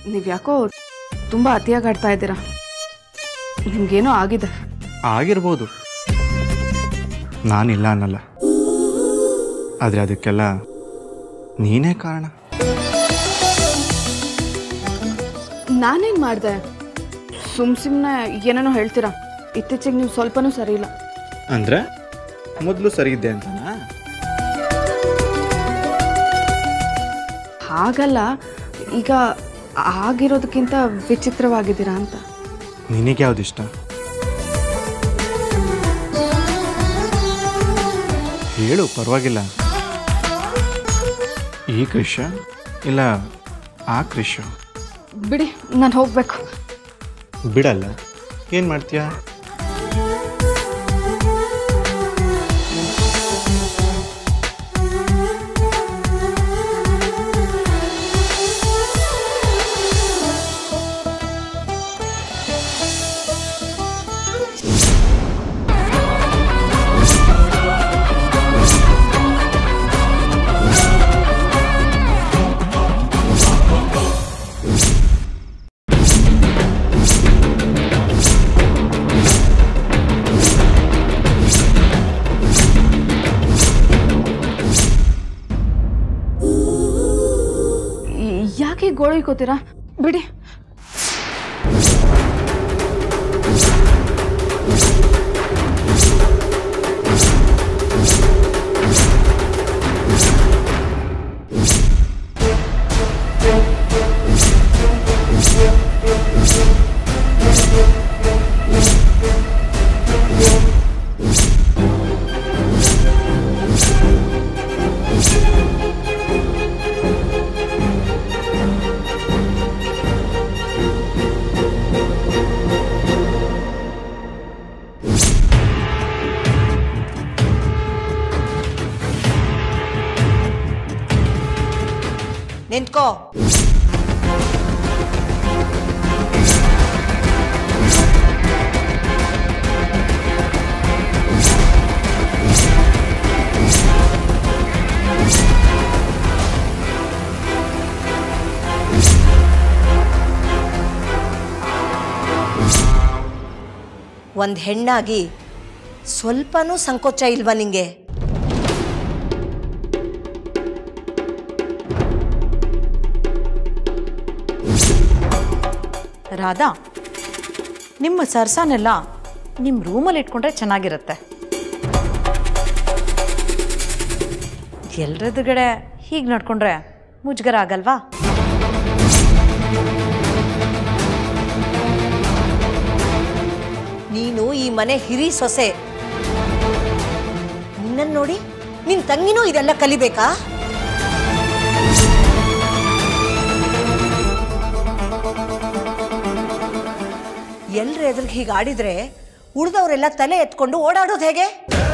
ನೀವು ಯಾಕೋ ತುಂಬ ಅತಿಯಾಗಿ ಆಡ್ತಾ ಇದ್ದೀರಾ ನಿಮ್ಗೇನೋ ಆಗಿದೆ ಆಗಿರ್ಬೋದು ನಾನಿಲ್ಲ ಅನ್ನಲ್ಲ ಆದರೆ ಅದಕ್ಕೆಲ್ಲ ನೀನೇ ಕಾರಣ ನಾನೇನು ಮಾಡಿದೆ ಸುಮ್ ಸುಮ್ಮನೆ ಏನೇನೋ ಹೇಳ್ತೀರಾ ಇತ್ತೀಚೆಗೆ ನೀವು ಸ್ವಲ್ಪನೂ ಸರಿ ಇಲ್ಲ ಅಂದರೆ ಮೊದಲು ಸರಿ ಇದ್ದೆ ಅಂತನಾ ಹಾಗಲ್ಲ ಈಗ ಆಗಿರೋದಕ್ಕಿಂತ ವಿಚಿತ್ರವಾಗಿದ್ದೀರಾ ಅಂತ ನಿನಗೆ ಯಾವ್ದಿಷ್ಟ ಹೇಳು ಪರವಾಗಿಲ್ಲ ಈ ಕೃಷ್ಯ ಇಲ್ಲ ಆ ಕೃಷ್ಯ ಬಿಡಿ ನಾನು ಹೋಗ್ಬೇಕು ಬಿಡಲ್ಲ ಏನು ಮಾಡ್ತೀಯಾ ಈ- ಯಾಕೆ ಗೋಳಿಕೋತೀರಾ ಬಿಡಿ ನಿಂತ್ಕೋ ಒಂದು ಹೆಣ್ಣಾಗಿ ಸ್ವಲ್ಪನೂ ಸಂಕೋಚ ಇಲ್ವಾ ನಿಂಗೆ ರಾಧಾ ನಿಮ್ಮ ಸರ್ಸಾನೆಲ್ಲ ನಿಮ್ಮ ರೂಮಲ್ಲಿ ಇಟ್ಕೊಂಡ್ರೆ ಚೆನ್ನಾಗಿರುತ್ತೆ ಎಲ್ರದುಗಡೆ ಹೀಗೆ ನಡ್ಕೊಂಡ್ರೆ ಮುಜುಗರ ಆಗಲ್ವಾ ನೀನು ಈ ಮನೆ ಹಿರಿ ಸೊಸೆ ನಿನ್ನನ್ನು ನೋಡಿ ನಿನ್ ತಂಗಿನೂ ಇದೆಲ್ಲ ಕಲಿಬೇಕಾ ಎಲ್ರ ಎದುರಿಗೆ ಹೀಗೆ ಆಡಿದ್ರೆ ಉಳಿದವರೆಲ್ಲ ತಲೆ ಎತ್ಕೊಂಡು ಓಡಾಡೋದು ಹೇಗೆ